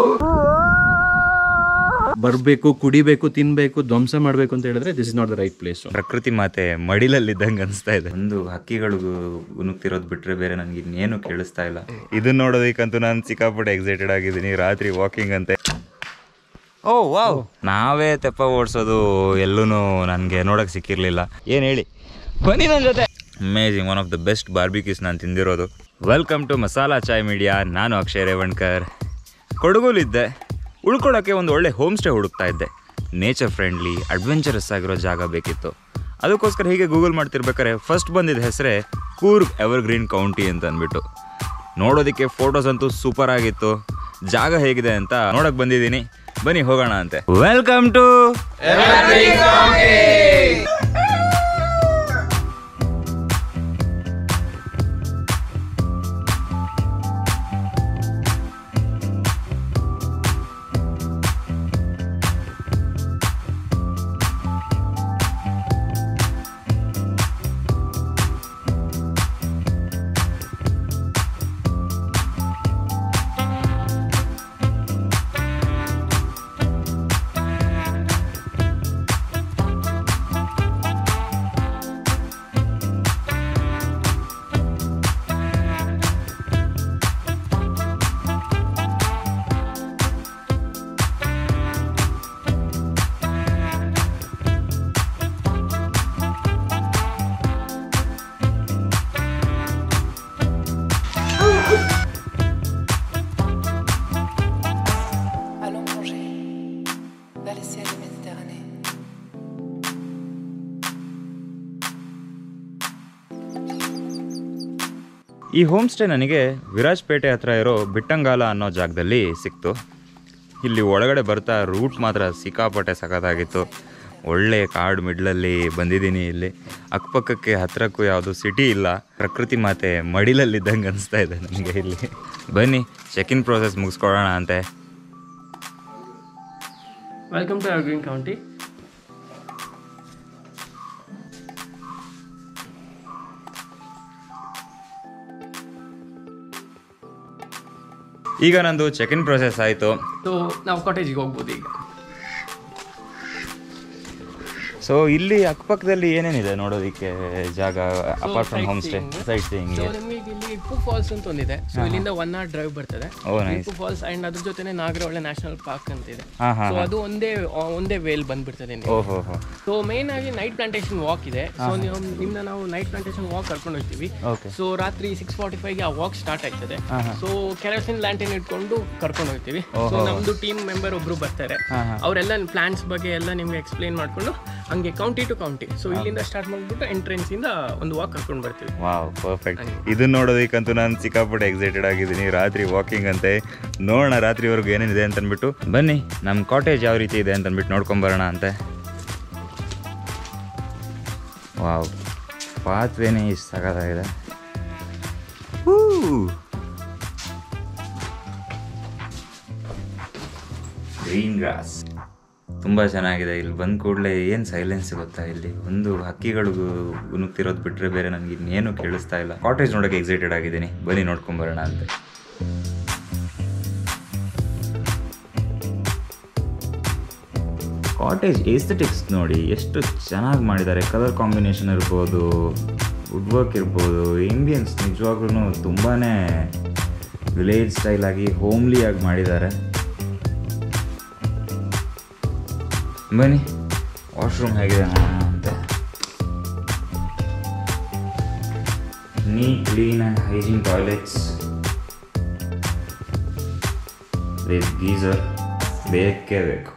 ಬರಬೇಕು ಕುಡಿಬೇಕು ತಿನ್ಬೇಕು ಧ್ವಂಸ ಮಾಡಬೇಕು ಅಂತ ಹೇಳಿದ್ರೆ this is not the right place ಪ್ರಕೃತಿ ಮಾತೆ ಮಡಿಲಲ್ಲಿದ್ದಂಗೆ ಅನಿಸ್ತಾ ಇದೆ ಒಂದು ಹಕ್ಕಿಗಳು ಗುನುಗ್ತಿರೋದು ಬಿಟ್ರೆ ಬೇರೆ ನನಗೆ ಇನ್ನೇನು ಕೇಳಿಸ್ತಾ ಇಲ್ಲ ಇದನ್ನ ನೋಡೋದಕ್ಕಂತೂ ನಾನು ಸಿಕ್ಕಾಪಟ್ಟೆ ಎಕ್ಸೈಟೆಡ್ ಆಗಿದ್ದೀನಿ ರಾತ್ರಿ ವಾಕಿಂಗ್ ಅಂತೆ ಓ ವಾವ್ ನಾವೇ ತೆಪ್ಪ ಓಡಿಸೋದು ಎಲ್ಲೂ ನನಗೆ ನೋಡೋಕೆ ಸಿಕ್ಕಿರಲಿಲ್ಲ ಏನು ಹೇಳಿ ಬನ್ನಿ ನನ್ನ ಜೊತೆ amazing one of the best barbecues ನಾನು ತಿಂದಿರೋದು welcome to Masala Chai media ನಾನು ಅಕ್ಷಯ್ ರೇವಣ್ಕರ್ ಕೊಡಗುಲಿದ್ದೆ ಉಳ್ಕೊಳ್ಳೋಕ್ಕೆ ಒಂದು ಒಳ್ಳೆ ಹೋಮ್ ಸ್ಟೇ ಹುಡುಕ್ತಾ ಇದ್ದೆ ನೇಚರ್ ಫ್ರೆಂಡ್ಲಿ ಅಡ್ವೆಂಚರಸ್ ಆಗಿರೋ ಜಾಗ ಬೇಕಿತ್ತು ಅದಕ್ಕೋಸ್ಕರ ಹೀಗೆ ಗೂಗಲ್ ಮಾಡ್ತಿರ್ಬೇಕಾದ್ರೆ ಫಸ್ಟ್ ಬಂದಿದ್ದ ಹೆಸರೇ ಕೂರ್ಗ್ ಎವರ್ ಗ್ರೀನ್ ಕೌಂಟಿ ಅಂತ ಅಂದ್ಬಿಟ್ಟು ನೋಡೋದಕ್ಕೆ ಫೋಟೋಸ್ ಅಂತೂ ಸೂಪರ್ ಆಗಿತ್ತು ಜಾಗ ಹೇಗಿದೆ ಅಂತ ನೋಡಕ್ ಬಂದಿದ್ದೀನಿ ಬನ್ನಿ ಹೋಗೋಣ ಅಂತೆ welcome to Allons plonger vers les ciels de Méditerranée. ಈ ಹೋಮ್ ಸ್ಟೇ ನನಗೆ ವಿರಾಜ್ಪೇಟೆ ಹತ್ರ ಇರೋ ಬಿಟ್ಟಂಗಾಲ ಅನ್ನೋ ಜಾಗದಲ್ಲಿ ಸಿಕ್ತು ಇಲ್ಲಿ ಒಳಗಡೆ ಬರ್ತಾ ರೂಟ್ ಮಾತ್ರ ಸಿಕ್ಕಾಪಟ್ಟೆ ಸಖತ್ತಾಗಿತ್ತು ಒಳ್ಳೆ ಕಾಡು ಮಿಡ್ಲಲ್ಲಿ ಬಂದಿದ್ದೀನಿ ಇಲ್ಲಿ ಅಕ್ಕಪಕ್ಕಕ್ಕೆ ಹತ್ರಕ್ಕೂ ಯಾವುದು ಸಿಟಿ ಇಲ್ಲ ಪ್ರಕೃತಿ ಮಾತೆ ಮಡಿಲಲ್ಲಿದ್ದಂಗೆ ಅನಿಸ್ತಾ ಇದೆ ನನಗೆ ಇಲ್ಲಿ ಬನ್ನಿ ಚೆಕ್ ಇನ್ ಪ್ರೋಸೆಸ್ ಮುಗಿಸ್ಕೊಳ್ಳೋಣ ಅಂತೆ Welcome to Evergreen County. ಈಗ ನಂದು ಚೆಕ್ ಇನ್ ಪ್ರೋಸೆಸ್ ಆಯಿತು ಸೊ ನಾವು ಕಾಟೇಜಿಗೆ ಹೋಗ್ಬೋದು ಈಗ ಸೊ ಇಲ್ಲಿ ಅಕ್ಕಪಕ್ಕದಲ್ಲಿ ಏನೇನಿದೆ ನೋಡೋದಕ್ಕೆ ಜಾಗ apart from home stay sightseeing so ನಿಮಗೆ ಇಲ್ಲಿ ಇಪ್ಪು ಫಾಲ್ಸ್ ಅಂತ ಒಂದಿದೆ ಸೊ ಇಲ್ಲಿಂದ ಒನ್ ಅವರ್ ಡ್ರೈವ್ ಬರ್ತದೆ oh nice Iruppu falls and ಅದ್ರ ಜೊತೆನೆ ನಾಗರಹೊಳೆ ನ್ಯಾಷನಲ್ ಪಾರ್ಕ್ ಅಂತ ಇದೆ ಹಾಂ ಹಾಂ ಸೊ ಅದು ಒಂದೇ ಒಂದೇ ವೇಲ್ ಬಂದ್ಬಿಡ್ತದೆ ನಿಮ್ಗೆ ಓಹೋ ಹೋ ಸೊ ಮೇನ್ ಆಗಿ ನೈಟ್ ಪ್ಲಾಂಟೇಶನ್ ವಾಕ್ ಇದೆ ಸೊ ನೀವು ನಿಮ್ನ ನಾವು ನೈಟ್ ಪ್ಲಾಂಟೇಶನ್ ವಾಕ್ ಕರ್ಕೊಂಡು ಹೋಗ್ತೀವಿ ಓಕೆ ಸೊ ರಾತ್ರಿ ಸಿಕ್ಸ್ ಫಾರ್ಟಿ ಫೈವ್ಗೆ ಆ ವಾಕ್ ಸ್ಟಾರ್ಟ್ ಆಗ್ತದೆ ಸೊ ಕೆರಸಿನ್ ಲ್ಯಾಂಟಿನ್ ಇಟ್ಕೊಂಡು ಕರ್ಕೊಂಡು ಹೋಗ್ತೀವಿ ಸೊ ನಮ್ದು ಟೀಮ್ ಮೆಂಬರ್ ಒಬ್ರು ಬರ್ತಾರೆ ಅವರೆಲ್ಲ ಪ್ಲಾನ್ಸ್ ಬಗ್ಗೆ ಎಲ್ಲ ನಿಮ್ಗೆ ಎಕ್ಸ್ಪ್ಲೈನ್ ಮಾಡ್ಕೊಂಡು ಹಂಗೆ ಕೌಂಟಿ ಟು ಕೌಂಟಿ ಸೊ ಇಲ್ಲಿಂದ ಸ್ಟಾರ್ಟ್ ಮಾಡ್ಬಿಟ್ಟು ಎಂಟ್ರೆನ್ಸ್ ಇಂದ ಒಂದು ವಾಕ್ ಕರ್ಕೊಂಡು ಬರ್ತೀವಿ ವಾವ್ ಪರ್ಫೆಕ್ಟ್ ಇದನ್ನ ನೋಡೋದಕ್ಕಂತೂ ನಾನು ಸಿಕ್ಕಾಪಟ್ಟೆ ಎಕ್ಸೈಟೆಡ್ ಆಗಿದ್ದೀನಿ ರಾತ್ರಿ ವಾಕಿಂಗ್ ಅಂತೆ ನೋಡೋಣ ರಾತ್ರಿವರೆಗೂ ಏನೇನಿದೆ ಅಂತ ಅಂದ್ಬಿಟ್ಟು ಬನ್ನಿ ನಮ್ಮ ಕಾಟೇಜ್ ಯಾವ ರೀತಿ ಇದೆ ಅಂತ ಅಂದ್ಬಿಟ್ಟು ನೋಡ್ಕೊಂಬರೋಣ ಅಂತೆ ವಾವ್ ಪಾತ್ವೇನೇ ಇಷ್ಟು ಸಗದಾಗಿದೆ ಗ್ರೀನ್ ಗ್ರಾಸ್ ತುಂಬ ಚೆನ್ನಾಗಿದೆ ಇಲ್ಲಿ ಬಂದ ಕೂಡಲೇ ಏನು ಸೈಲೆನ್ಸ್ ಗೊತ್ತಾ ಇಲ್ಲಿ ಒಂದು ಹಕ್ಕಿಗಳು ಗುನುಗ್ತಿರೋದು ಬಿಟ್ಟರೆ ಬೇರೆ ನನಗೆ ಇನ್ನೇನು ಕೇಳಿಸ್ತಾ ಇಲ್ಲ ಕಾಟೇಜ್ ನೋಡೋಕೆ ಎಕ್ಸೈಟೆಡ್ ಆಗಿದ್ದೀನಿ ಬನ್ನಿ ನೋಡ್ಕೊಂಬರೋಣ ಅಂತೆ ಕಾಟೇಜ್ ಏಸ್ಥೆಟಿಕ್ಸ್ ನೋಡಿ ಎಷ್ಟು ಚೆನ್ನಾಗಿ ಮಾಡಿದ್ದಾರೆ ಕಲರ್ ಕಾಂಬಿನೇಷನ್ ಇರ್ಬೋದು ವುಡ್ ವರ್ಕ್ ಇರ್ಬೋದು ಇಂಡಿಯನ್ಸ್ ನಿಜವಾಗ್ಲೂ ತುಂಬಾ ವಿಲೇಜ್ ಸ್ಟೈಲ್ ಆಗಿ ಹೋಮ್ಲಿ ಆಗಿ ಮಾಡಿದ್ದಾರೆ ಬನ್ನಿ ವಾಶ್ರೂಮ್ ಹೇಗಿದೆ ನೋಡೋಣ ಅಂತ neat clean and hygiene toilets with geyser ಬೇಕೇ ಬೇಕು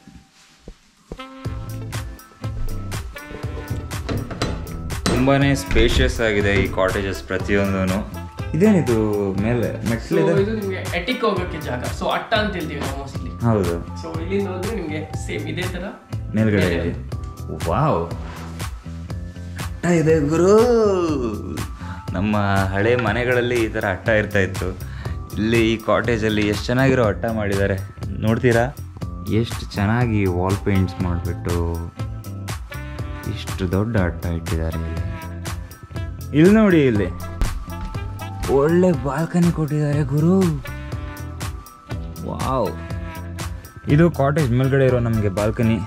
ತುಂಬಾ ಸ್ಪೇಷಿಯಸ್ ಆಗಿದೆ ಈ ಕಾಟೇಜಸ್ ಪ್ರತಿಯೊಂದೂ ಇದೇನಿದು ಮೇಲೆ ಸೊ ಮೆಟ್ಲಿದೆ ಇದು ನಿಮಗೆ ಎಟಿಕ್ ಹೋಗೋಕ್ಕೆ ಜಾಗ ಸೊ ಅಟ್ಟ ಅಂತ ಹೇಳ್ತೀವಿ ನಾವು ಮೋಸ್ಟ್ಲಿ ಹೌದು ಸೊ ಇಲ್ಲಿಂದ ಹೋದ್ರೆ ನಿಮಗೆ ಸೇಮ್ ಇದೇ ತರ ಮೇಲ್ಗಡೆ ಇದೆ ವಾವ್ ಅಟ್ಟ ಇದೆ ಗುರು ನಮ್ಮ ಹಳೆ ಮನೆಗಳಲ್ಲಿ ಈ ಥರ ಅಟ್ಟ ಇರ್ತಾ ಇತ್ತು ಇಲ್ಲಿ ಈ ಕಾಟೇಜಲ್ಲಿ ಎಷ್ಟು ಚೆನ್ನಾಗಿರೋ ಅಟ್ಟ ಮಾಡಿದ್ದಾರೆ ನೋಡ್ತೀರಾ ಎಷ್ಟು ಚೆನ್ನಾಗಿ ವಾಲ್ ಪೇಂಟ್ಸ್ ಮಾಡಿಬಿಟ್ಟು ಇಷ್ಟು ದೊಡ್ಡ ಅಟ್ಟ ಇಟ್ಟಿದ್ದಾರೆ ಇಲ್ಲಿ ಇಲ್ಲಿ ನೋಡಿ ಇಲ್ಲಿ ಒಳ್ಳೆ ಬಾಲ್ಕನಿ ಕೊಟ್ಟಿದ್ದಾರೆ ಗುರು ವಾವ್ ಇದು ಕಾಟೇಜ್ ಮೇಲ್ಗಡೆ ಇರೋ ನಮಗೆ ಬಾಲ್ಕನಿ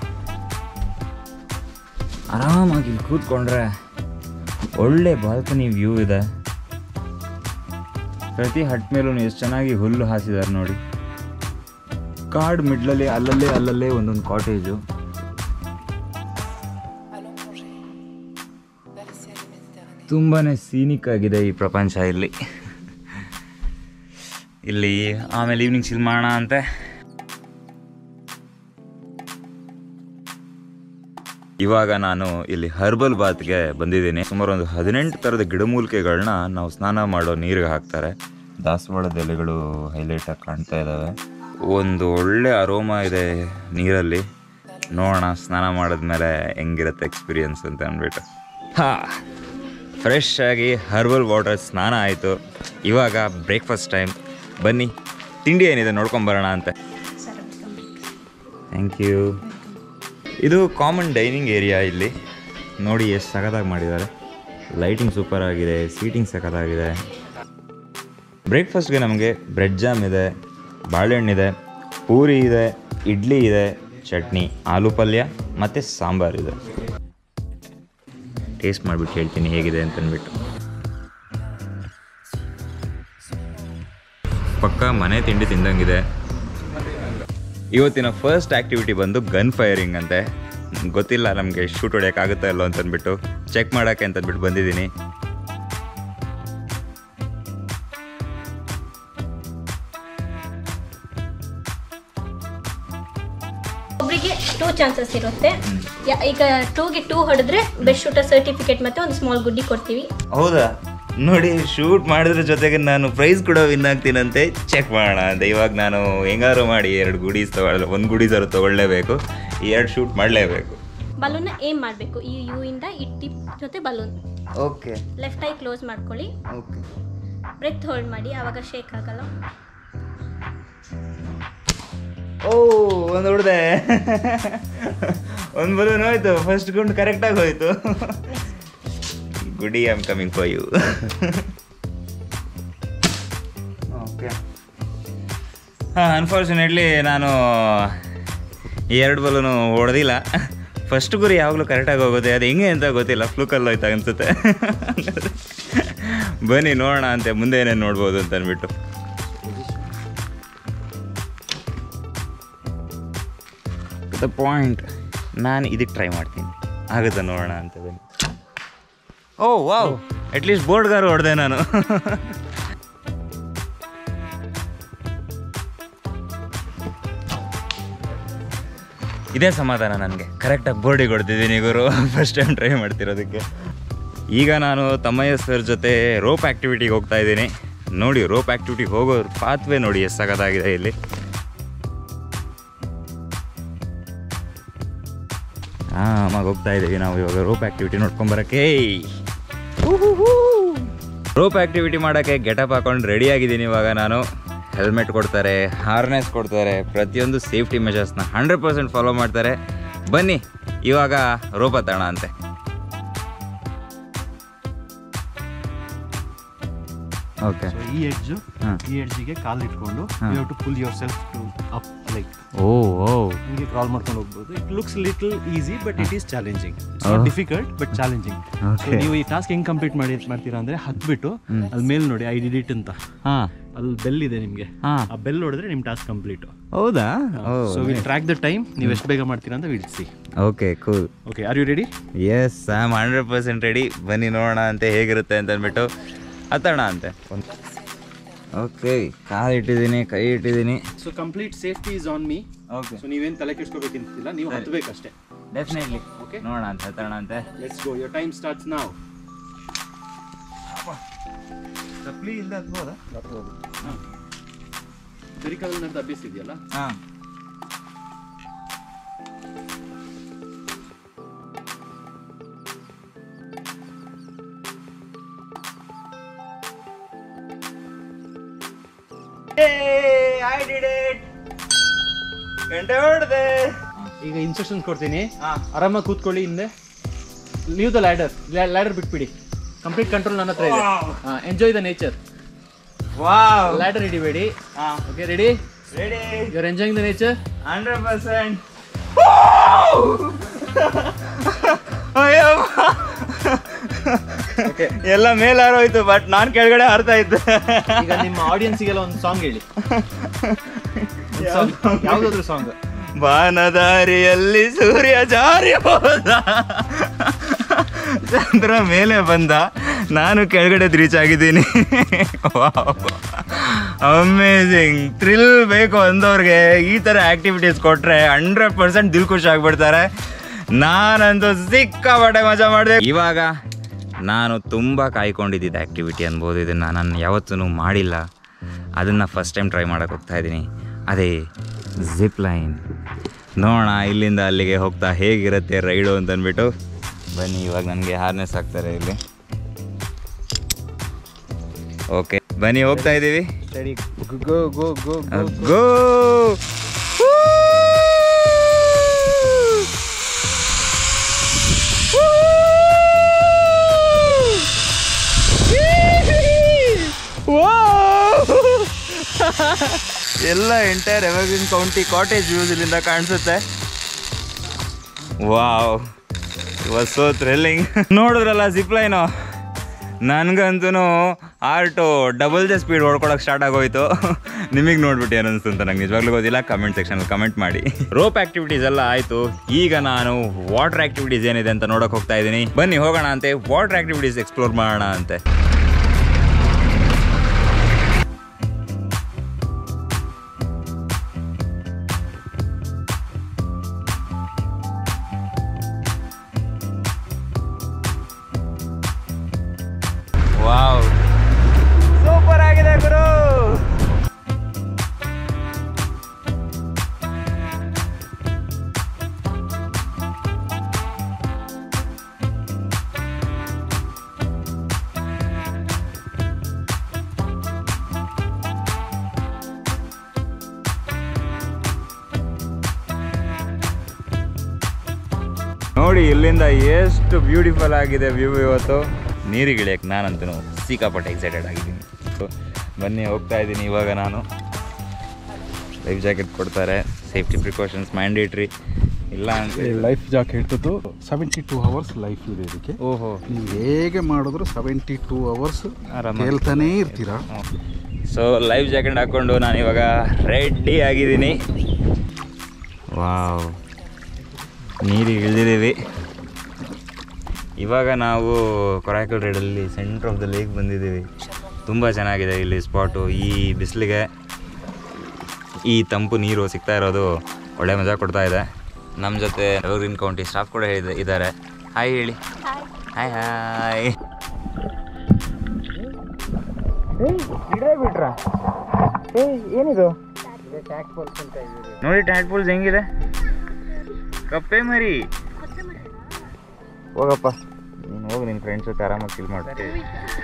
ಆರಾಮಾಗಿ ಇಲ್ಲಿ ಕೂತ್ಕೊಂಡ್ರೆ ಒಳ್ಳೆ ಬಾಲ್ಕನಿ ವ್ಯೂ ಇದೆ ಪ್ರತಿ ಹಟ್ ಮೇಲೂ ಎಷ್ಟು ಚೆನ್ನಾಗಿ ಹುಲ್ಲು ಹಾಸಿದ್ದಾರೆ ನೋಡಿ ಕಾಡ್ ಮಿಡ್ಲಲ್ಲಿ ಅಲ್ಲಲ್ಲೇ ಅಲ್ಲಲ್ಲೇ ಒಂದೊಂದು cottage Allons plonger dans les ciels méditerranéens. ತುಂಬಾ ಸೀನಿಕ್ ಆಗಿದೆ ಈ ಪ್ರಪಂಚ ಇಲ್ಲಿ ಇಲ್ಲಿ ಆಮೇಲೆ ಈವ್ನಿಂಗ್ ಚಿಲ್ ಮಾಡೋಣ ಅಂತೆ ಇವಾಗ ನಾನು ಇಲ್ಲಿ ಹರ್ಬಲ್ ಬಾತ್ಗೆ ಬಂದಿದ್ದೀನಿ ಸುಮಾರು ಒಂದು ಹದಿನೆಂಟು ಥರದ ಗಿಡಮೂಲಿಕೆಗಳನ್ನ ನಾವು ಸ್ನಾನ ಮಾಡೋ ನೀರಿಗೆ ಹಾಕ್ತಾರೆ ದಾಸವಾಳದ ಎಲೆಗಳು ಹೈಲೈಟ್ ಆಗಿ ಕಾಣ್ತಾ ಇದ್ದಾವೆ ಒಂದು ಒಳ್ಳೆ ಅರೋಮಾ ಇದೆ ನೀರಲ್ಲಿ ನೋಡೋಣ ಸ್ನಾನ ಮಾಡಿದ್ಮೇಲೆ ಹೆಂಗಿರುತ್ತೆ ಎಕ್ಸ್ಪೀರಿಯನ್ಸ್ ಅಂತ ಅಂದ್ಬಿಟ್ಟು ಹಾ ಫ್ರೆಶ್ ಆಗಿ ಹರ್ಬಲ್ ವಾಟರ್ ಸ್ನಾನ ಆಯಿತು ಇವಾಗ ಬ್ರೇಕ್ಫಾಸ್ಟ್ ಟೈಮ್ ಬನ್ನಿ ತಿಂಡಿ ಏನಿದೆ ನೋಡ್ಕೊಂಬರೋಣ ಅಂತ ಥ್ಯಾಂಕ್ ಯು ಇದು ಕಾಮನ್ ಡೈನಿಂಗ್ ಏರಿಯಾ ಇಲ್ಲಿ ನೋಡಿ ಎಷ್ಟು ಸಖತ್ತಾಗಿ ಮಾಡಿದ್ದಾರೆ ಲೈಟಿಂಗ್ ಸೂಪರ್ ಆಗಿದೆ ಸೀಟಿಂಗ್ ಸಖತ್ತಾಗಿದೆ ಬ್ರೇಕ್ಫಾಸ್ಟ್ಗೆ ನಮಗೆ ಬ್ರೆಡ್ ಜಾಮ್ ಇದೆ ಬಾಳೆಹಣ್ಣಿದೆ ಪೂರಿ ಇದೆ ಇಡ್ಲಿ ಇದೆ ಚಟ್ನಿ ಆಲೂ ಪಲ್ಯ ಮತ್ತು ಸಾಂಬಾರಿದೆ ಟೇಸ್ಟ್ ಮಾಡಿಬಿಟ್ಟು ಹೇಳ್ತೀನಿ ಹೇಗಿದೆ ಅಂತಂದ್ಬಿಟ್ಟು ಪಕ್ಕ ಮನೆ ತಿಂಡಿ ತಿಂದಂಗಿದೆ ಇವತ್ತಿನ ಫಸ್ಟ್ ಆ್ಯಕ್ಟಿವಿಟಿ ಬಂದು ಗನ್ ಫೈರಿಂಗ್ ಅಂತೆ ಗೊತ್ತಿಲ್ಲ ನಮಗೆ ಶೂಟ್ ಹೊಡೆಯೋಕ್ಕಾಗುತ್ತಾ ಇಲ್ಲೋ ಅಂತಂದ್ಬಿಟ್ಟು ಚೆಕ್ ಮಾಡೋಕ್ಕೆ ಅಂತಂದ್ಬಿಟ್ಟು ಬಂದಿದ್ದೀನಿ ಒಬ್ಬರಿಗೆ ಟೂ ಚಾನ್ಸಸ್ ಇರುತ್ತೆ ಯಾ- ಈಗ ಟೂಗೆ ಟೂ ಹೊಡೆದ್ರೆ ಬೆಸ್ಟ್ ಶೂಟರ್ ಸರ್ಟಿಫಿಕೇಟ್ ಮತ್ತೆ ಒಂದು ಸ್ಮಾಲ್ ಗುಡ್ಡಿ ಕೊಡ್ತೀವಿ ಹೌದಾ ನೋಡಿ ಶೂಟ್ ಮಾಡಿದ್ರ ಜೊತೆಗೆ ನಾನು ಪ್ರೈಸ್ ಕೂಡ ವಿನ್ ಆಗ್ತೀನಂತೆ ಚೆಕ್ ಮಾಡೋಣ ಅಂತ ಇವಾಗ ನಾನು ಹೆಂಗಾರು ಮಾಡಿ ಎರಡು ಗುಡೀಸ್ ತಗೊಳ್ಳ ಒಂದು ಗುಡೀಸಾರು ತೊಗೊಳ್ಳೇಬೇಕು ಈ ಎರಡು ಶೂಟ್ ಮಾಡಲೇಬೇಕು ಬಲೂನ್ನ ಏಮ್ ಮಾಡಬೇಕು ಈ ಯು ಇಂದ ಈ ಟಿಪ್ ಜೊತೆ balloon okay left eye close ಮಾಡ್ಕೊಳ್ಳಿ ಓಕೆ ಬ್ರೆತ್ ಹೋಲ್ಡ್ ಮಾಡಿ ಆವಾಗ ಶೇಕ್ ಆಗಲ್ಲ ಓ ಒಂದು ಹೊಡೆದೆ ಒಂದು ಬಲೂನ್ ಹೋಯ್ತು ಫಸ್ಟ್ ಗುಂಡು ಕರೆಕ್ಟಾಗಿ ಹೋಯ್ತು ಗುಡಿ I am coming for you okay ಹಾಂ ಅನ್ಫಾರ್ಚುನೇಟ್ಲಿ ನಾನು ಈ ಎರಡು ಬಲೂನು ಹೊಡೆದಿಲ್ಲ ಫಸ್ಟ್ ಗುರಿ ಯಾವಾಗಲೂ ಕರೆಕ್ಟಾಗಿ ಹೋಗುತ್ತೆ ಅದು ಹೆಂಗೆ ಅಂತ ಗೊತ್ತಿಲ್ಲ ಫ್ಲೂಕಲ್ಲಿ ಹೋಯ್ತಾ ಅನ್ಸುತ್ತೆ ಬನ್ನಿ ನೋಡೋಣ ಅಂತೆ ಮುಂದೆ ಏನೇನು ನೋಡ್ಬೋದು ಅಂತ ಅಂದ್ಬಿಟ್ಟು ದ ಪಾಯಿಂಟ್ ನಾನು ಇದಕ್ಕೆ ಟ್ರೈ ಮಾಡ್ತೀನಿ ಆಗುತ್ತೆ ನೋಡೋಣ ಅಂತ ಬನ್ನಿ ಓ ವಾವ್ ಅಟ್ಲೀಸ್ಟ್ ಬೋರ್ಡ್ಗಾರು ಹೊಡೆದೆ ನಾನು ಇದೇ ಸಮಾಧಾನ ನನಗೆ ಕರೆಕ್ಟಾಗಿ ಬೋರ್ಡಿಗೆ ಹೊಡೆದಿದ್ದೀನಿ ಗುರು ಫಸ್ಟ್ ಟೈಮ್ ಟ್ರೈ ಮಾಡ್ತಿರೋದಕ್ಕೆ ಈಗ ನಾನು ತಮ್ಮಯ್ಯ ಸರ್ ಜೊತೆ ರೋಪ್ ಆ್ಯಕ್ಟಿವಿಟಿಗೆ ಹೋಗ್ತಾ ಇದ್ದೀನಿ ನೋಡಿ ರೋಪ್ ಆ್ಯಕ್ಟಿವಿಟಿಗೆ ಹೋಗೋ ಪಾತ್ವೇ ನೋಡಿ ಎಷ್ಟು ಸಖತ್ತಾಗಿದೆ ಇಲ್ಲಿ ಆರಾಮಾಗಿ ಹೋಗ್ತಾ ಇದ್ದೀವಿ ನಾವು ಇವಾಗ ರೋಪ್ ಆ್ಯಕ್ಟಿವಿಟಿ ನೋಡ್ಕೊಂಬರಕ್ಕೆ ರೋಪ್ ಆ್ಯಕ್ಟಿವಿಟಿ ಮಾಡೋಕ್ಕೆ ಗೆಟಪ್ ಹಾಕೊಂಡು ರೆಡಿ ಆಗಿದ್ದೀನಿ ಇವಾಗ ನಾನು ಹೆಲ್ಮೆಟ್ ಕೊಡ್ತಾರೆ ಹಾರ್ನೆಸ್ ಕೊಡ್ತಾರೆ ಪ್ರತಿಯೊಂದು ಸೇಫ್ಟಿ ಮೆಷರ್ಸ್ನ ಹಂಡ್ರೆಡ್ ಪರ್ಸೆಂಟ್ ಫಾಲೋ ಮಾಡ್ತಾರೆ ಬನ್ನಿ ಇವಾಗ ರೋಪ್ ಹತ್ತೋಣ ಅಂತೆ ಓಕೆ ಸೊ ಈ ಎಡ್ಜ್ ಹಾ. ಈ ಎಡ್ಜಿಗೆ ಕಾಲ್ ಇಟ್ಕೊಂಡು you have to pull yourself to up like oh oh ಹಿಂಗೆ ಕ್ರಾಲ್ ಮಾಡ್ಕೊಂಡು ಹೋಗ್ಬೋದು it looks little easy but it is challenging not difficult but challenging so Okay. ನೀವು ಈ ಟಾಸ್ಕ್ ಹೆಂಗ್ ಕಂಪ್ಲೀಟ್ ಮಾಡಿ ಮಾಡ್ತೀರಾ ಅಂದ್ರೆ ಹತ್ಬಿಟ್ಟು ಅಲ್ಲಿ ಮೇಲೆ ನೋಡಿ ಐ ಡಿಡ್ ಇಟ್ ಅಂತ ಹಾಂ ಅಲ್ಲಿ ಬೆಲ್ ಇದೆ ನಿಮಗೆ ಹಾಂ ಆ ಬೆಲ್ ಹೊಡೆದ್ರೆ ನಿಮ್ ಟಾಸ್ಕ್ ಕಂಪ್ಲೀಟ್ ಹೌದಾ so will track the time ನೀವು ಎಷ್ಟು ಬೇಗ ಮಾಡ್ತೀರಾ ಅಂತ will see okay cool okay are you ready yes I am hundred percent ready ಬನ್ನಿ ನೋಡೋಣ ಅಂತೆ ಹೇಗಿರುತ್ತೆ ಅಂತ ಅಂದ್ಬಿಟ್ಟು ಹತ್ತೋಣ ಅಂತೆ ಓಕೆ ಕಾಲು ಇಟ್ಟಿದ್ದೀನಿ ಕೈ ಇಟ್ಟಿದ್ದೀನಿ so complete safety is on me okay so ನೀವೇನು ತಲೆ ಕೆಡ್ಸ್ಕೋಬೇಕಂತಿಲ್ಲ ನೀವು ಹತ್ಬೇಕಷ್ಟೇ ಡೆಫಿನೆಟ್ಲಿ Okay. ನೋಡೋಣ ಅಂತ ಹತ್ತೋಣ ಅಂತೆ let's go your time starts ನಾವ್ ಚಪ್ಪಲಿ ಇಲ್ಲದೆ ಹತ್ಬೋದಾ ಬೆರಿಕಲ್ ಅಂತ ಅಭ್ಯಾಸ ಇದೆಯಲ್ಲ ಹಾಂ ಐ ಡಿಡ್ ಇಟ್ ಗಂಟೆ ಹೊಡೆದೆ ಈಗ ಇನ್ಸ್ಟ್ರಕ್ಷನ್ಸ್ ಕೊಡ್ತೀನಿ ಹಾ. ಆರಾಮಾಗಿ ಕೂತ್ಕೊಳ್ಳಿ ಹಿಂದೆ ಲೀವ್ ದ ಲ್ಯಾಡರ್ ಲ್ಯಾಡರ್ ಬಿಟ್ಬಿಡಿ ಕಂಪ್ಲೀಟ್ ಕಂಟ್ರೋಲ್ ನನ್ನ ಹತ್ರ ಇದೆ enjoy the nature wow ladder ಹಿಡಿಬೇಡಿ ಹಾಂ okay ready ready You're enjoying the nature? Hundred percent ಎಲ್ಲ ಮೇಲಾರೋಯ್ತು ಬಟ್ ನಾನು ಕೆಳಗಡೆ ಹಾರ್ತಾ ಇದ್ದೆ ಈಗ ನಿಮ್ಮ ಆಡಿಯನ್ಸ್ಗೆಲ್ಲ ಒಂದು ಸಾಂಗ್ ಹೇಳಿ ಯಾವ್ದಾದ್ರು ಸಾಂಗ್ ಬಾನದಾರಿಯಲ್ಲಿ ಸೂರ್ಯ ಜಾರಿ ಹೋದ ಚಂದ್ರ ಮೇಲೆ ಬಂದ ನಾನು ಕೆಳಗಡೆ ರೀಚ್ ಆಗಿದ್ದೀನಿ ಅಮೇಝಿಂಗ್ ಥ್ರಿಲ್ ಬೇಕು ಅಂದವ್ರಿಗೆ ಈ ಥರ ಆ್ಯಕ್ಟಿವಿಟೀಸ್ ಕೊಟ್ಟರೆ ಹಂಡ್ರೆಡ್ ಪರ್ಸೆಂಟ್ ದಿಲ್ ಖುಷಿ ಆಗಿಬಿಡ್ತಾರೆ ನಾನಂತೂ ಸಿಕ್ಕಾಪಟ್ಟೆ ಮಜಾ ಮಾಡಿದೆ ಇವಾಗ ನಾನು ತುಂಬ ಕಾಯ್ಕೊಂಡಿದ್ದಿದ್ದ ಆ್ಯಕ್ಟಿವಿಟಿ ಅನ್ಬೋದು ಇದನ್ನು ನಾನು ಯಾವತ್ತೂ ಮಾಡಿಲ್ಲ ಅದನ್ನು ಫಸ್ಟ್ ಟೈಮ್ ಟ್ರೈ ಮಾಡೋಕೆ ಹೋಗ್ತಾ ಇದ್ದೀನಿ ಅದೇ ಜಿಪ್ ಲೈನ್ ನೋಡೋಣ ಇಲ್ಲಿಂದ ಅಲ್ಲಿಗೆ ಹೋಗ್ತಾ ಹೇಗಿರುತ್ತೆ ರೈಡು ಅಂತ ಅಂದ್ಬಿಟ್ಟು ಬನ್ನಿ ಇವಾಗ ನನಗೆ ಹಾರ್ನೆಸ್ ಹಾಕ್ತಾರೆ ಇಲ್ಲಿ ಓಕೆ ಬನ್ನಿ ಹೋಗ್ತಾ ಇದ್ದೀವಿ ರೆಡಿ ಗೋ ಗೋ ಗೋ ಗೋ ಗೋ ಎಲ್ಲ entire Evergreen County cottage views ಇಲ್ಲಿಂದ ಕಾಣಿಸುತ್ತೆ ವಾವ್ ವಾಸ್ ಸೋ ಥ್ರಿಲ್ಲಿಂಗ್ ನೋಡಿದ್ರಲ್ಲ ಜಿಪ್ಲೈನು ನನಗಂತೂ ಆರ್ಟು ಡಬಲ್ ದ ಸ್ಪೀಡ್ ಹೊಡ್ಕೊಳಕ್ಕೆ ಸ್ಟಾರ್ಟ್ ಆಗೋಯ್ತು ನಿಮಗೆ ನೋಡ್ಬಿಟ್ಟು ಏನು ಅನಿಸ್ತು ಅಂತ ನಂಗೆ ನಿಜವಾಗ್ಲೂ ಗೊತ್ತಿಲ್ಲ ಕಮೆಂಟ್ ಸೆಕ್ಷನಲ್ಲಿ ಕಮೆಂಟ್ ಮಾಡಿ ರೋಪ್ ಆಕ್ಟಿವಿಟೀಸ್ ಎಲ್ಲ ಆಯಿತು ಈಗ ನಾನು ವಾಟರ್ ಆಕ್ಟಿವಿಟೀಸ್ ಏನಿದೆ ಅಂತ ನೋಡೋಕೆ ಹೋಗ್ತಾ ಇದ್ದೀನಿ ಬನ್ನಿ ಹೋಗೋಣ ಅಂತೆ ವಾಟರ್ ಆಕ್ಟಿವಿಟೀಸ್ ಎಕ್ಸ್ಪ್ಲೋರ್ ಮಾಡೋಣ ಅಂತೆ ವಾವ್ ಸೂಪರ್ ಆಗಿದೆ ಗುರು ನೋಡಿ ಇಲ್ಲಿಂದ ಎಷ್ಟು ಬ್ಯೂಟಿಫುಲ್ ಆಗಿದೆ ವ್ಯೂ ಇವತ್ತು ನೀರಿಗಿಳಿಯಕ್ಕೆ ನಾನಂತೂ ಸಿಕ್ಕಾಪಟ್ಟೆ ಎಕ್ಸೈಟೆಡ್ ಆಗಿದ್ದೀನಿ So, ಬನ್ನಿ ಹೋಗ್ತಾ ಇದ್ದೀನಿ ಇವಾಗ ನಾನು ಲೈಫ್ ಜಾಕೆಟ್ ಕೊಡ್ತಾರೆ ಸೇಫ್ಟಿ ಪ್ರಿಕಾಷನ್ಸ್ ಮ್ಯಾಂಡೇಟ್ರಿ ಇಲ್ಲ ಅಂತ ಲೈಫ್ ಜಾಕೆಟ್ದು ಸೆವೆಂಟಿ ಟೂ ಅವರ್ಸ್ ಲೈಫ್ ಇದೆ ಇದಕ್ಕೆ ಓಹೋ ನೀವು ಹೇಗೆ ಮಾಡಿದ್ರು ಸೆವೆಂಟಿ ಟೂ ಅವರ್ಸ್ ಆರಾಮಾಗಿ. ಕೇಳ್ತಾನೇ ಇರ್ತೀರಾ ಸೊ ಲೈಫ್ ಜಾಕೆಟ್ ಹಾಕ್ಕೊಂಡು ನಾನು ಇವಾಗ ರೆಡಿ ಆಗಿದ್ದೀನಿ ವಾವ್ ನೀರಿಗೆ ಇಳಿದಿದ್ದೀವಿ ಇವಾಗ ನಾವು ಕೊರಾಕಲ್ ರೈಡಲ್ಲಿ ಸೆಂಟ್ರ್ ಆಫ್ ದ ಲೇಕ್ ಬಂದಿದ್ದೀವಿ ತುಂಬ ಚೆನ್ನಾಗಿದೆ ಇಲ್ಲಿ ಸ್ಪಾಟು ಈ ಬಿಸಿಲಿಗೆ ಈ ತಂಪು ನೀರು ಸಿಗ್ತಾ ಇರೋದು ಒಳ್ಳೆ ಮಜಾ ಕೊಡ್ತಾ ಇದೆ ನಮ್ಮ ಜೊತೆ ಎವರ್ಗ್ರೀನ್ ಕೌಂಟಿ ಸ್ಟಾಫ್ ಕೂಡ ಹೇಳಿದ ಇದ್ದಾರೆ ಹಾಯ್ ಹೇಳಿ ಹಾಯ್ ಹಾಯ್ ಇಡೇ ಬಿಟ್ರ ಏನಿದು ನೋಡಿ ಟ್ಯಾಟ್ ಪೂಲ್ಸ್ ಹೆಂಗಿದೆ ಕಪ್ಪೆ ಮರಿ ಹೋಗಪ್ಪ ನೀನು ಹೋಗಿ ನಿನ್ನ ಫ್ರೆಂಡ್ಸ್ ಜೊತೆ ಆರಾಮಾಗಿ ಫೀಲ್ ಮಾಡ್ತೀವಿ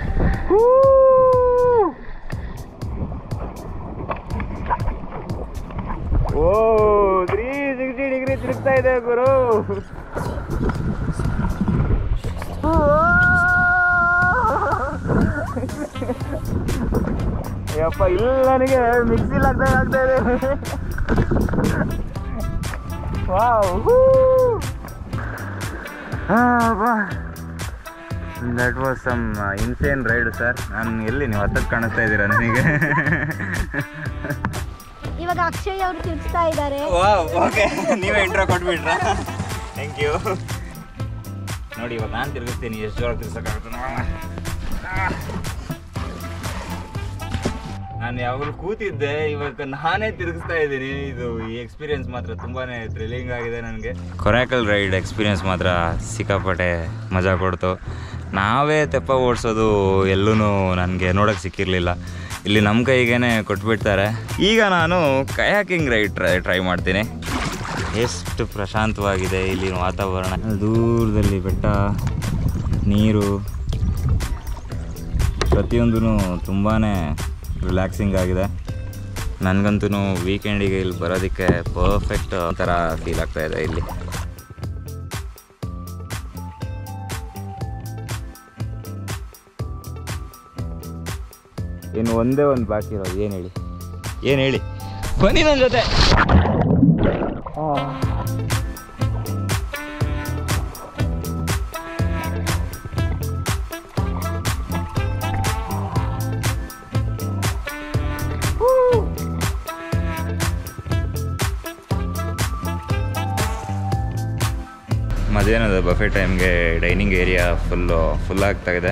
ಓ ತ್ರೀ ಸಿಕ್ಸ್ಟಿ ಡಿಗ್ರಿ ತಿರುಗ್ತಾ ಇದೆ ಗುರು ಯಪ್ಪ ಇಲ್ಲ ನನಗೆ ಮಿಕ್ಸಿ ಆಗ್ತಾ ಆಗ್ತಾ ಇದೆ wow that was some insane ride sir ನಾನು ಎಲ್ಲಿ ನೀವು ಹತ್ತಕ್ಕೆ ಕಾಣಿಸ್ತಾ ಇದ್ದೀರಾ ನನಗೆ ಇವಾಗ ಅಕ್ಷಯ್ ಅವರು ತಿರ್ಸ್ತಾ ಇದ್ದಾರೆ ವಾವ್ ಓಕೆ ನೀವೇ ಇಂಟ್ರೋ ಕೊಟ್ಬಿಟ್ರಾ ಥ್ಯಾಂಕ್ ಯು ನೋಡಿ ಇವಾಗ ನಾನು ತಿರುಗಿಸ್ತೀನಿ ಎಷ್ಟು ಜೋರ ತಿರ್ಸೋಕ್ಕಾಗುತ್ತೆ ನೋಡೋಣ ನಾನು ಯಾವಾಗಲೂ ಕೂತಿದ್ದೆ ಇವಾಗ ನಾನೇ ತಿರುಗಿಸ್ತಾ ಇದ್ದೀನಿ ಇದು ಈ ಎಕ್ಸ್ಪೀರಿಯನ್ಸ್ ಮಾತ್ರ ತುಂಬಾನೇ ಥ್ರಿಲ್ಲಿಂಗ್ ಆಗಿದೆ ನನಗೆ ಕೊರಾಕಲ್ ರೈಡ್ ಎಕ್ಸ್ಪೀರಿಯನ್ಸ್ ಮಾತ್ರ ಸಿಕ್ಕಾಪಟ್ಟೆ ಮಜಾ ಕೊಡ್ತು ನಾವೇ ತೆಪ್ಪ ಓಡಿಸೋದು ಎಲ್ಲೂ ನನಗೆ ನೋಡೋಕ್ಕೆ ಸಿಕ್ಕಿರಲಿಲ್ಲ ಇಲ್ಲಿ ನಮ್ಮ ಕೈಗೇನೆ ಕೊಟ್ಬಿಡ್ತಾರೆ ಈಗ ನಾನು ಕಯಾಕಿಂಗ್ ರೈಡ್ ಟ್ರೈ ಟ್ರೈ ಮಾಡ್ತೀನಿ ಎಷ್ಟು ಪ್ರಶಾಂತವಾಗಿದೆ ಇಲ್ಲಿನ ವಾತಾವರಣ ದೂರದಲ್ಲಿ ಬೆಟ್ಟ ನೀರು ಪ್ರತಿಯೊಂದೂ ತುಂಬಾ ರಿಲ್ಯಾಕ್ಸಿಂಗ್ ಆಗಿದೆ ನನಗಂತೂ ವೀಕೆಂಡಿಗೆ ಇಲ್ಲಿ ಬರೋದಕ್ಕೆ ಪರ್ಫೆಕ್ಟ್ ಒಂಥರ ಫೀಲ್ ಆಗ್ತಾ ಇದೆ ಇಲ್ಲಿ ಇನ್ನು ಒಂದೇ ಒಂದು ಬಾಕಿ ಇರೋದು ಏನು ಹೇಳಿ ಏನು ಹೇಳಿ ಬನ್ನಿ ನನ್ನ ಜೊತೆ ಮಧ್ಯಾಹ್ನದ ಬಫೆ ಟೈಮ್ಗೆ ಡೈನಿಂಗ್ ಏರಿಯಾ ಫುಲ್ಲು ಫುಲ್ ಆಗ್ತಾ ಇದೆ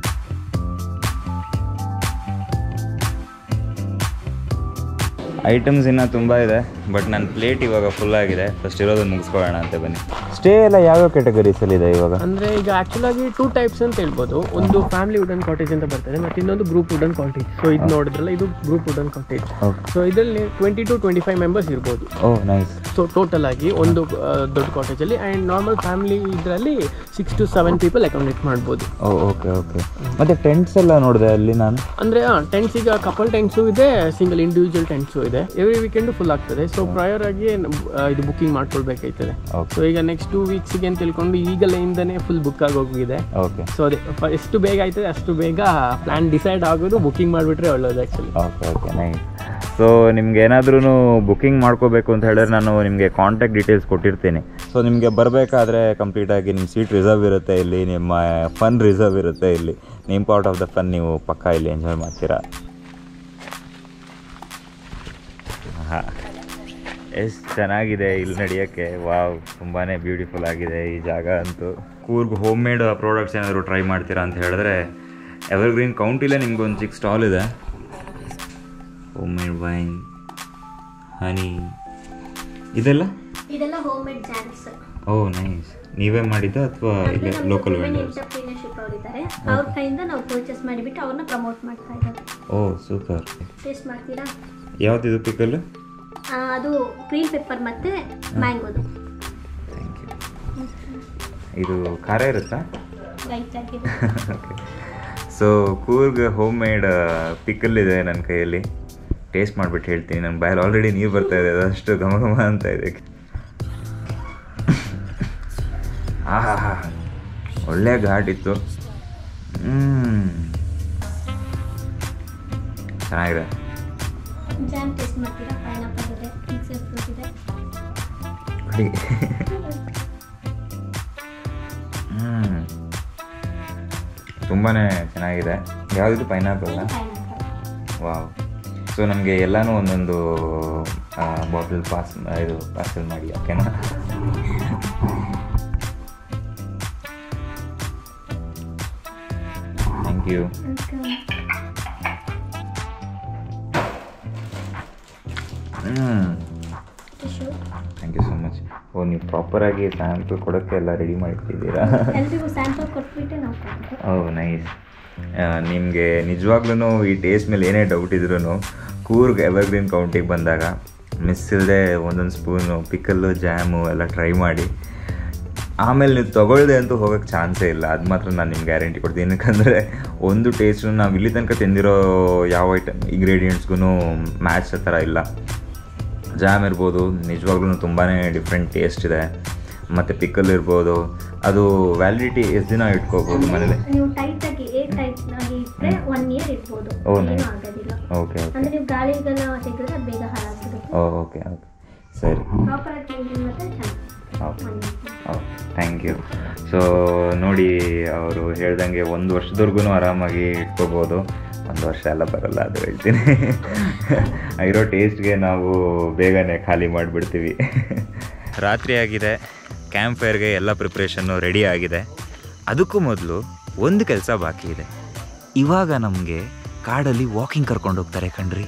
ಐಟಮ್ಸ್ ಇನ್ನೂ ತುಂಬ ಇದೆ ಬಟ್ ನನ್ನ ಪ್ಲೇಟ್ ಇವಾಗ ಫುಲ್ ಆಗಿದೆ ಫಸ್ಟ್ ಇರೋದನ್ನ ಮುಗಿಸ್ಕೊಳ್ಳೋಣ ಅಂತ ಬನ್ನಿ ಸ್ಟೇ ಎಲ್ಲ ಯಾವ್ಯಾವ ಕ್ಯಾಟಗರೀಸಲ್ಲಿ ಇದೆ ಇವಾಗ ಅಂದ್ರೆ ಈಗ ಆಕ್ಚುಲ್ ಆಗಿ ಟೂ ಟೈಪ್ಸ್ ಅಂತ ಹೇಳ್ಬೋದು ಒಂದು ಫ್ಯಾಮಿಲಿ ವುಡನ್ ಕಾಟೇಜ್ ಅಂತ ಬರ್ತದೆ ಮತ್ತೆ ಇನ್ನೊಂದು ಗ್ರೂಪ್ ವುಡನ್ ಕಾಟೇಜ್ ಸೊ ಇದು ನೋಡಿದ್ರಲ್ಲ ಇದು ಗ್ರೂಪ್ ವುಡನ್ ಕಾಟೇಜ್ ಸೊ ಇದರಲ್ಲಿ twenty to twenty five members ಇರ್ಬೋದು ಓ ನೈಸ್ ಸೊ ಟೋಟಲ್ ಆಗಿ ಒಂದು ಆ, ದೊಡ್ಡ ಕಾಟೇಜಲ್ಲಿ ಆ್ಯಂಡ್ ನಾರ್ಮಲ್ ಫ್ಯಾಮಿಲಿ ಇದರಲ್ಲಿ six to seven people accommodate ಮಾಡ್ಬೋದು ಓ ಓಕೆ ಓಕೆ ಮತ್ತು ಟೆಂಟ್ಸ್ ಎಲ್ಲ ನೋಡಿದೆ ಅಲ್ಲಿ ನಾನು ಅಂದರೆ ಟೆಂಟ್ಸ್ ಈಗ ಕಪಲ್ ಟೆಂಟ್ಸು ಇದೆ ಸಿಂಗಲ್ ಇಂಡಿವಿಜುವಲ್ ಟೆಂಟ್ಸು ಇದೆ ಎವ್ರಿ ವೀಕೆಂಡ್ ಫುಲ್ ಆಗ್ತದೆ ಸೊ ಪ್ರಯರ್ ಆಗಿ ಆ, ಇದು ಬುಕಿಂಗ್ ಮಾಡ್ಕೊಳ್ಬೇಕಾಯ್ತದೆ Okay. ಸೊ ಈಗ ನೆಕ್ಸ್ಟ್ ಟೂ ವೀಕ್ಸ್ಗೆ ಅಂತ ತಿಳ್ಕೊಂಡು ಈಗಲಿಂದನೇ ಫುಲ್ ಬುಕ್ ಆಗಿ ಹೋಗಿದೆ ಓಕೆ ಸೊ ಅದೇ ಫ- ಎಷ್ಟು ಬೇಗ ಆಯ್ತದೆ ಅಷ್ಟು ಬೇಗ ಪ್ಲಾನ್ ಡಿಸೈಡ್ ಆಗೋದು ಬುಕಿಂಗ್ ಮಾಡಿಬಿಟ್ರೆ ಒಳ್ಳೇದು actually okay okay nice so ನಿಮ್ಗೆ ಏನಾದ್ರೂ ಬುಕಿಂಗ್ ಮಾಡ್ಕೋಬೇಕು ಅಂತ ಹೇಳಿದ್ರೆ ನಾನು ನಿಮಗೆ ಕಾಂಟ್ಯಾಕ್ಟ್ ಡೀಟೇಲ್ಸ್ ಕೊಟ್ಟಿರ್ತೀನಿ ಸೊ ನಿಮಗೆ ಬರಬೇಕಾದ್ರೆ ಕಂಪ್ಲೀಟಾಗಿ ನಿಮ್ಮ ಸೀಟ್ ರಿಸರ್ವ್ ಇರುತ್ತೆ ಇಲ್ಲಿ ನಿಮ್ಮ ಫನ್ ರಿಸರ್ವ್ ಇರುತ್ತೆ ಇಲ್ಲಿ ನಿಮ್ಮ ಪಾರ್ಟ್ ಆಫ್ ದ ಫನ್ ನೀವು ಪಕ್ಕ ಇಲ್ಲಿ ಎಂಜಾಯ್ ಮಾಡ್ತೀರಾ ಹಾಂ ಎಷ್ಟು ಚೆನ್ನಾಗಿದೆ ಇಲ್ಲಿ ನಡೆಯೋಕ್ಕೆ ವಾವ್ ತುಂಬಾ ಬ್ಯೂಟಿಫುಲ್ ಆಗಿದೆ ಈ ಜಾಗ ಅಂತೂ ಕೂರ್ಗ್ ಹೋಮ್ ಮೇಡ್ ಪ್ರಾಡಕ್ಟ್ಸ್ ಏನಾದರೂ ಟ್ರೈ ಮಾಡ್ತೀರಾ ಅಂತ ಹೇಳಿದ್ರೆ ಎವರ್ಗ್ರೀನ್ ಕೌಂಟಿಲೇ ನಿಮ್ಗೊಂದು ಚಿಕ್ಕ ಸ್ಟಾಲ್ ಇದೆ ಹೋಮ್ ಮೇಡ್ ವೈನ್ ಹನಿ ಇದೆಲ್ಲ ಇದೆಲ್ಲ home made jams oh nice ನೀವೇ ಮಾಡಿದ್ದ ಅಥವಾ ಇಲ್ಲೇ ಲೋಕಲ್ ವೆಂಡರ್ಸ್ ಎಂಟರ್ಪ್ರಿನರ್ಶಿಪ್ ಅವರಿದ್ದಾರೆ ಅವ್ರ ಕೈಯಿಂದ ನಾವು ಪರ್ಚೇಸ್ ಮಾಡಿಬಿಟ್ಟು ಅವ್ರನ್ನ ಪ್ರಮೋಟ್ ಮಾಡ್ತಾ ಇದ್ದಾರೆ ಓ ಸೂಪರ್ ಟೇಸ್ಟ್ ಮಾಡ್ತೀರಾ ಯಾವ್ದಿದು ಪಿಕಲ್ ಆ, ಅದು ಗ್ರೀನ್ ಪೆಪ್ಪರ್ ಮತ್ತೆ ಮ್ಯಾಂಗೋದು ಥ್ಯಾಂಕ್ ಯು ಇದು ಖಾರ ಇರುತ್ತಾ ಲೈಟ್ ಆಗಿದೆ okay so Coorg home made pickle ಇದೆ ನನ್ನ ಕೈಯಲ್ಲಿ ಟೇಸ್ಟ್ ಮಾಡಿಬಿಟ್ಟು ಹೇಳ್ತೀನಿ ನನ್ನ ಬಾಯಲ್ಲಿ ಆಲ್ರೆಡಿ ನೀರು ಬರ್ತಾ ಇದೆ ಅದಷ್ಟು ಘಮ ಘಮ ಅಂತ ಇದೆ ಆಹಾ ಒಳ್ಳೆ ಘಾಟ್ ಇತ್ತು ಹ್ಮ್. ಚೆನ್ನಾಗಿದೆ ಜಾಮ್ ಟೇಸ್ಟ್ ಮಾಡ್ತೀರಾ ಪೈನಾಪಲ್ ಇದೆ ಮಿಕ್ಸರ್ ಫ್ರೂಟ್ ಇದೆ ಕುಡಿ ಹ್ಮ್ ತುಂಬಾ ಚೆನ್ನಾಗಿದೆ ಯಾವುದಿದು ಪೈನಾಪಲ್ಲ ಪೈನಾಪಲ್ ವಾವ್ ಸೊ ನಮಗೆ ಎಲ್ಲನೂ ಒಂದೊಂದು ಬಾಟಲ್ ಪಾಸ್ ಇದು ಪಾರ್ಸಲ್ ಮಾಡಿ ಓಕೆನಾ ಥ್ಯಾಂಕ್ ಯು ಹ್ಞೂ tissue thank you so much oh ನೀವು ಪ್ರಾಪರಾಗಿ ಸ್ಯಾಂಪಲ್ ಕೊಡೋಕ್ಕೆ ಎಲ್ಲ ರೆಡಿ ಮಾಡಿಟ್ಟಿದ್ದೀರಾ ಎಲ್ರಿಗೂ ಸ್ಯಾಂಪಲ್ ಕೊಟ್ಬಿಟ್ಟು ನಾವು ಕೊಡ್ತೀವಿ ಓ ನೈಸ್ ನಿಮಗೆ ನಿಜವಾಗ್ಲೂ ಈ ಟೇಸ್ಟ್ ಮೇಲೆ ಏನೇ ಡೌಟ್ ಇದ್ರೂ ಕೂರ್ಗ್ ಎವರ್ಗ್ರೀನ್ ಕೌಂಟಿಗೆ ಬಂದಾಗ ಮಿಸ್ ಇಲ್ಲದೆ ಒಂದೊಂದು ಸ್ಪೂನು ಪಿಕಲ್ಲು ಜಾಮು ಎಲ್ಲ ಟ್ರೈ ಮಾಡಿ ಆಮೇಲೆ ನೀವು ತೊಗೊಳ್ದೆ ಅಂತೂ ಹೋಗೋಕ್ಕೆ ಚಾನ್ಸೇ ಇಲ್ಲ ಅದು ಮಾತ್ರ ನಾನು ನಿಮ್ಗೆ ಗ್ಯಾರಂಟಿ ಕೊಡ್ತೀನಿ ಏನಕ್ಕಂದರೆ ಒಂದು ಟೇಸ್ಟು ನಾವು ಇಲ್ಲಿ ತನಕ ತಿಂದಿರೋ ಯಾವ ಐಟಮ್ ಇಂಗ್ರೀಡಿಯೆಂಟ್ಸ್ಗೂ ಮ್ಯಾಚ್ ಆ ಥರ ಇಲ್ಲ ಜಾಮ್ ಇರ್ಬೋದು ನಿಜವಾಗ್ಲೂ ತುಂಬಾ ಡಿಫ್ರೆಂಟ್ ಟೇಸ್ಟ್ ಇದೆ ಮತ್ತು ಪಿಕಲ್ ಇರ್ಬೋದು ಅದು ವ್ಯಾಲಿಡಿಟಿ ಎಷ್ಟು ದಿನ ಇಟ್ಕೋಬೋದು ಮನೇಲಿ ನೀವು ಟೈಟ್ ಆಗಿ ಏರ್ ಟೈಟ್ ಆಗಿ ಇಟ್ಟರೆ ಒನ್ ಇಯರ್ ಇರ್ಬೋದು ಓ, ಏನೂ nice. ಆಗೋದಿಲ್ಲ ಓಕೆ ಓಕೆ ಅಂದ್ರೆ ನೀವು ಗಾಳಿಗೆಲ್ಲ ತೆಗೆದ್ರೆ ಅದು ಬೇಗ ಹಾಳಾಗ್ಬಿಡುತ್ತೆ ಓ ಓಕೆ ಓಕೆ ಸರಿ ಪ್ರಾಪರ್ ಆಗಿ ಕ್ಲೀನಿಂಗ್ ಮತ್ತೆ ಚೆನ್ನಾಗಿ okay one year okay thank you so ನೋಡಿ ಅವರು ಹೇಳ್ದಂಗೆ ಒಂದು ವರ್ಷದವರೆಗೂ ಆರಾಮಾಗಿ ಇಟ್ಕೋಬೋದು ಒಂದು ವರ್ಷ ಎಲ್ಲ ಬರಲ್ಲ ಅದು ಹೇಳ್ತೀನಿ ಇರೋ ಟೇಸ್ಟ್ಗೆ ನಾವು ಬೇಗನೆ ಖಾಲಿ ಮಾಡಿಬಿಡ್ತೀವಿ ರಾತ್ರಿ ಆಗಿದೆ ಕ್ಯಾಂಪ್ ಫೈರ್ಗೆ ಎಲ್ಲ ಪ್ರಿಪ್ರೇಷನ್ನು ರೆಡಿ ಆಗಿದೆ ಅದಕ್ಕೂ ಮೊದಲು ಒಂದು ಕೆಲಸ ಬಾಕಿ ಇದೆ ಇವಾಗ ನಮಗೆ ಕಾಡಲ್ಲಿ ವಾಕಿಂಗ್ ಕರ್ಕೊಂಡು ಹೋಗ್ತಾರೆ ಕಣ್ರಿ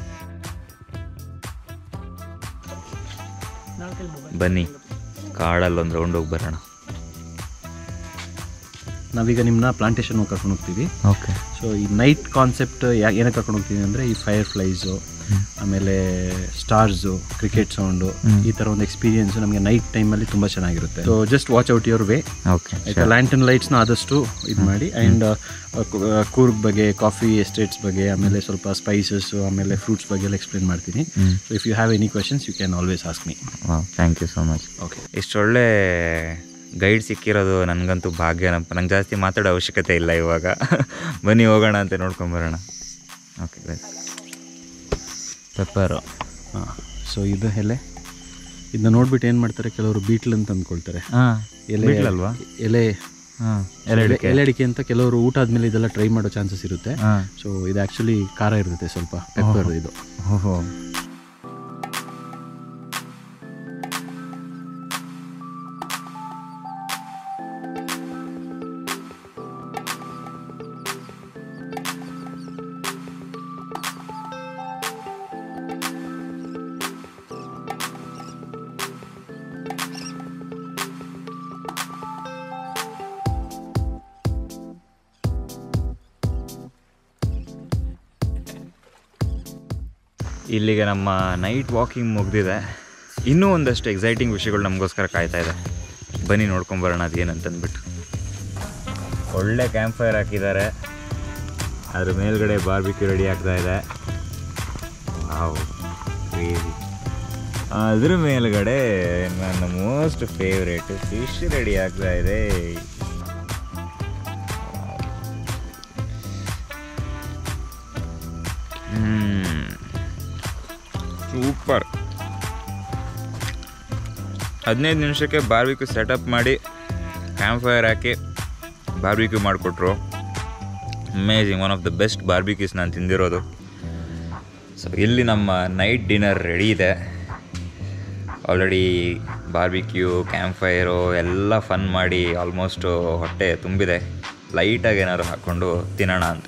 ಬನ್ನಿ ಕಾಡಲ್ಲಿ ಒಂದು ರೌಂಡ್ ಹೋಗಿ ಬರೋಣ ನಾವೀಗ ನಿಮ್ಮನ್ನ ಪ್ಲಾಂಟೇಶನ್ ಕರ್ಕೊಂಡು ಹೋಗ್ತೀವಿ ಓಕೆ ಸೊ ಈ ನೈಟ್ ಕಾನ್ಸೆಪ್ಟ್ ಯಾ ಏನಕ್ಕೆ ಕರ್ಕೊಂಡು ಹೋಗ್ತೀವಿ ಅಂದರೆ ಈ ಫೈರ್ ಫ್ಲೈಸು ಆಮೇಲೆ ಸ್ಟಾರ್ಸು ಕ್ರಿಕೆಟ್ ಸೌಂಡು ಈ ಥರ ಒಂದು ಎಕ್ಸ್ಪೀರಿಯನ್ಸ್ ನಮಗೆ ನೈಟ್ ಟೈಮಲ್ಲಿ ತುಂಬ ಚೆನ್ನಾಗಿರುತ್ತೆ so just watch out your way okay ಆಯ್ತಾ ಲ್ಯಾಂಟನ್ ಲೈಟ್ಸ್ನ ಆದಷ್ಟು ಇದು ಮಾಡಿ ಆ್ಯಂಡ್ ಕೂರ್ಗ್ ಬಗ್ಗೆ ಕಾಫಿ ಎಸ್ಟೇಟ್ಸ್ ಬಗ್ಗೆ ಆಮೇಲೆ ಸ್ವಲ್ಪ ಸ್ಪೈಸಸ್ ಆಮೇಲೆ ಫ್ರೂಟ್ಸ್ ಬಗ್ಗೆ ಎಲ್ಲ ಎಕ್ಸ್ಪ್ಲೇನ್ ಮಾಡ್ತೀನಿ so if you have any questions you can always ask me thank you so much okay ಇಷ್ಟೊಳ್ಳೆ ಗೈಡ್ ಸಿಕ್ಕಿರೋದು ನನಗಂತೂ ಭಾಗ್ಯನಪ್ಪ ನಂಗೆ ಜಾಸ್ತಿ ಮಾತಾಡೋ ಅವಶ್ಯಕತೆ ಇಲ್ಲ ಇವಾಗ ಬನ್ನಿ ಹೋಗೋಣ ಅಂತ ನೋಡ್ಕೊಂಬರೋಣ ಓಕೆ ಪೆಪ್ಪರು ಹಾಂ ಸೊ ಇದು ಎಲೆ ಇದನ್ನ ನೋಡ್ಬಿಟ್ಟು ಏನು ಮಾಡ್ತಾರೆ ಕೆಲವರು ಬೀಟ್ಲ್ ಅಂತ ಅಂದ್ಕೊಳ್ತಾರೆ ಹಾಂ ಎಲೆ ಬಿಟ್ಲಲ್ವಾ ಎಲೆ ಹಾಂ ಎಲೆ ಎಲೆ ಅಡಿಕೆ ಅಂತ ಕೆಲವರು ಊಟ ಆದ್ಮೇಲೆ ಇದೆಲ್ಲ ಟ್ರೈ ಮಾಡೋ ಚಾನ್ಸಸ್ ಇರುತ್ತೆ ಹಾಂ ಸೊ ಇದು ಆ್ಯಕ್ಚುಲಿ ಖಾರ ಇರುತ್ತೆ ಸ್ವಲ್ಪ ಪೆಪ್ಪರ್ ಇದು ಓಹೋ ಇಲ್ಲಿಗೆ ನಮ್ಮ ನೈಟ್ ವಾಕಿಂಗ್ ಮುಗ್ದಿದೆ ಇನ್ನೂ ಒಂದಷ್ಟು ಎಕ್ಸೈಟಿಂಗ್ ವಿಷಯಗಳು ನಮಗೋಸ್ಕರ ಕಾಯ್ತಾ ಇದೆ ಬನ್ನಿ ನೋಡ್ಕೊಂಬರೋಣ ಅದು ಏನಂತಂದ್ಬಿಟ್ಟು ಒಳ್ಳೆ ಕ್ಯಾಂಪ್ ಫೈರ್ ಹಾಕಿದ್ದಾರೆ ಅದ್ರ ಮೇಲ್ಗಡೆ ಬಾರ್ಬಿಕ್ಯೂ ರೆಡಿ ಆಗ್ತಾ ಇದೆ ವಾವ್, crazy. ಅದ್ರ ಮೇಲ್ಗಡೆ ನನ್ನ ಮೋಸ್ಟ್ ಫೇವ್ರೇಟ್ ಫಿಶ್ ರೆಡಿ ಆಗ್ತಾ ಇದೆ ಸೂಪರ್ ಹದಿನೈದು ನಿಮಿಷಕ್ಕೆ ಬಾರ್ಬಿಕ್ಯೂ ಸೆಟಪ್ ಮಾಡಿ ಕ್ಯಾಂಪ್ ಫೈರ್ ಹಾಕಿ ಬಾರ್ಬಿಕ್ಯೂ ಮಾಡಿಕೊಟ್ರು amazing one of the best barbecues ನಾನು ತಿಂದಿರೋದು ಸೊ ಇಲ್ಲಿ ನಮ್ಮ ನೈಟ್ ಡಿನ್ನರ್ ರೆಡಿ ಇದೆ ಆಲ್ರೆಡಿ ಬಾರ್ಬಿಕ್ಯೂ ಕ್ಯಾಂಪ್ ಫೈರು ಎಲ್ಲ ಫನ್ ಮಾಡಿ ಆಲ್ಮೋಸ್ಟು ಹೊಟ್ಟೆ ತುಂಬಿದೆ ಲೈಟಾಗಿ ಏನಾದ್ರು ಹಾಕ್ಕೊಂಡು ತಿನ್ನೋಣ ಅಂತೆ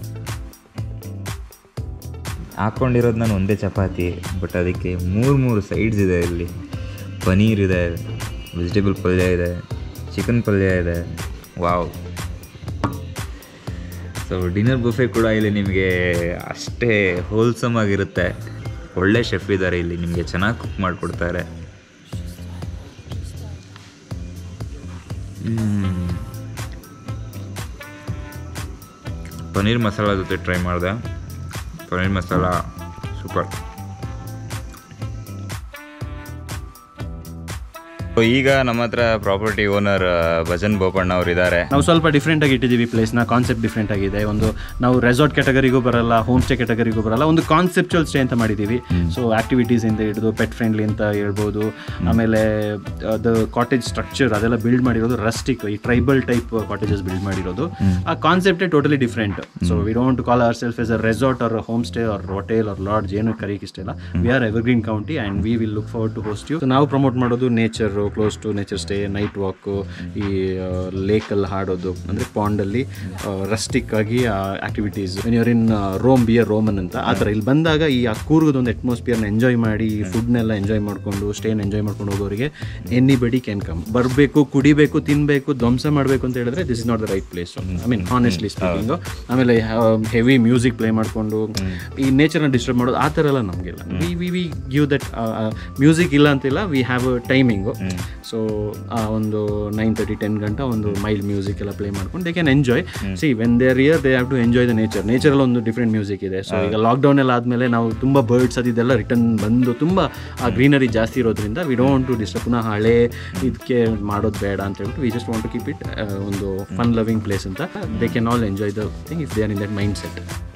ಹಾಕ್ಕೊಂಡಿರೋದು ನಾನು ಒಂದೇ ಚಪಾತಿ ಬಟ್ ಅದಕ್ಕೆ ಮೂರು ಮೂರು ಸೈಡ್ಸ್ ಇದೆ ಇಲ್ಲಿ ಪನೀರ್ ಇದೆ ವೆಜಿಟೇಬಲ್ ಪಲ್ಯ ಇದೆ ಚಿಕನ್ ಪಲ್ಯ ಇದೆ ವಾವ್ ಸೊ ಡಿನ್ನರ್ ಬುಫೆ ಕೂಡ ಇಲ್ಲಿ ನಿಮಗೆ ಅಷ್ಟೇ ಹೋಲ್ಸಮ್ ಆಗಿರುತ್ತೆ ಒಳ್ಳೆ ಶೆಫ್ ಇದ್ದಾರೆ ಇಲ್ಲಿ ನಿಮಗೆ ಚೆನ್ನಾಗಿ ಕುಕ್ ಮಾಡಿಕೊಡ್ತಾರೆ ಪನ್ನೀರ್ ಮಸಾಲ ಜೊತೆ ಟ್ರೈ ಮಾಡಿದೆ ಪನ್ನೀರ್ ಮಸಾಲ ಸೂಪರ್ ಈಗ ನಮ್ಮ ಹತ್ರ ಪ್ರಾಪರ್ಟಿ ಓನರ್ ಭಜನ್ ಬೋಪಣ್ಣ ಅವರು ಇದ್ದಾರೆ ನಾವು ಸ್ವಲ್ಪ ಡಿಫ್ರೆಂಟ್ ಆಗಿ ಇಟ್ಟಿದ್ದೀವಿ ಪ್ಲೇಸ್ನ ಕಾನ್ಸೆಪ್ಟ್ ಡಿಫ್ರೆಂಟ್ ಆಗಿದೆ ಒಂದು ನಾವು ರೆಸಾರ್ಟ್ ಕ್ಯಾಟಗರಿಗೂ ಬರಲ್ಲ ಹೋಮ್ ಸ್ಟೇ ಕ್ಯಾಟಗರಿಗೂ ಬರಲ್ಲ ಒಂದು ಕಾನ್ಸೆಪ್ಚುವಲ್ ಸ್ಟೇ ಅಂತ ಮಾಡಿದ್ದೀವಿ ಸೊ ಆಕ್ಟಿವಿಟೀಸ್ ಇಂದ ಹಿಡಿದು ಪೆಟ್ ಫ್ರೆಂಡ್ಲಿ ಅಂತ ಹೇಳ್ಬೋದು ಆಮೇಲೆ ಅದು ಕಾಟೇಜ್ ಸ್ಟ್ರಕ್ಚರ್ ಅದೆಲ್ಲ ಬಿಲ್ಡ್ ಮಾಡಿರೋದು ರಸ್ಟಿಕ್ ಈ ಟ್ರೈಬಲ್ ಟೈಪ್ ಕಾಟೇಜಸ್ ಬಿಲ್ಡ್ ಮಾಡಿರೋದು ಆ ಕಾನ್ಸೆಪ್ಟೇ totally different so we don't call our self as a resort or home stay or hotel or lodge ಏನು ಕರೀಕ್ ಇಷ್ಟ ಇಲ್ಲ we are evergreen county and we will look forward to host you ನಾವು promote ಮಾಡೋದು nature close to nature stay night walk ಈ ಲೇಕಲ್ಲಿ ಹಾಡೋದು ಅಂದರೆ ಪಾಂಡಲ್ಲಿ ರಸ್ಟಿಕ್ ಆಗಿ activities your in Rome be a Roman ಅಂತ ಆ ಥರ ಇಲ್ಲಿ ಬಂದಾಗ ಈ ಆ ಕೂರ್ಗದೊಂದು ಅಟ್ಮಾಸ್ಫಿಯರ್ನ ಎಂಜಾಯ್ ಮಾಡಿ ಈ ಫುಡ್ನೆಲ್ಲ ಎಂಜಾಯ್ ಮಾಡಿಕೊಂಡು ಸ್ಟೇನ ಎಂಜಾಯ್ ಮಾಡ್ಕೊಂಡು ಹೋಗೋರಿಗೆ ಎನಿ ಬಡಿ ಕ್ಯಾನ್ ಕಮ್ ಬರಬೇಕು ಕುಡಿಬೇಕು ತಿನ್ನಬೇಕು ಧ್ವಂಸ ಮಾಡಬೇಕು ಅಂತ ಹೇಳಿದ್ರೆ this is not the right place I mean honestly speaking ಆಮೇಲೆ ಹೆವಿ ಮ್ಯೂಸಿಕ್ ಪ್ಲೇ ಮಾಡಿಕೊಂಡು ಈ ನೇಚರ್ನ ಡಿಸ್ಟರ್ಬ್ ಮಾಡೋದು ಆ ಥರ ಎಲ್ಲ ನಮಗಿಲ್ಲ we we we give that music ಇಲ್ಲ ಅಂತಿಲ್ಲ we have a timing so ಆ ಒಂದು ನೈನ್ ತರ್ಟಿ ಟೆನ್ ಗಂಟೆ ಒಂದು ಮೈಲ್ಡ್ ಮ್ಯೂಸಿಕ್ ಎಲ್ಲ ಪ್ಲೇ ಮಾಡ್ಕೊಂಡು they can enjoy see when they are here they have to enjoy the nature ನೇಚರಲ್ಲಿ ಒಂದು ಡಿಫ್ರೆಂಟ್ ಮ್ಯೂಸಿಕ್ ಇದೆ ಸೊ ಈಗ ಲಾಕ್ಡೌನ್ ಎಲ್ಲ ಆದಮೇಲೆ ನಾವು ತುಂಬ ಬರ್ಡ್ಸ್ ಅದಿದೆಲ್ಲ ರಿಟರ್ನ್ ಬಂದು ತುಂಬ ಆ ಗ್ರೀನರಿ ಜಾಸ್ತಿ ಇರೋದ್ರಿಂದ ವಿ ಡೋಂಟ್ ಟು ಡಿಸ್ಟರ್ಬ್ ಪುನಃ ಹಳೆ ಇದಕ್ಕೆ ಮಾಡೋದು ಬೇಡ ಅಂತ ಹೇಳ್ಬಿಟ್ಟು we just want to keep it ಒಂದು ಫನ್ ಲವಿಂಗ್ ಪ್ಲೇಸ್ ಅಂತ they can all enjoy the thing if they are in that mind set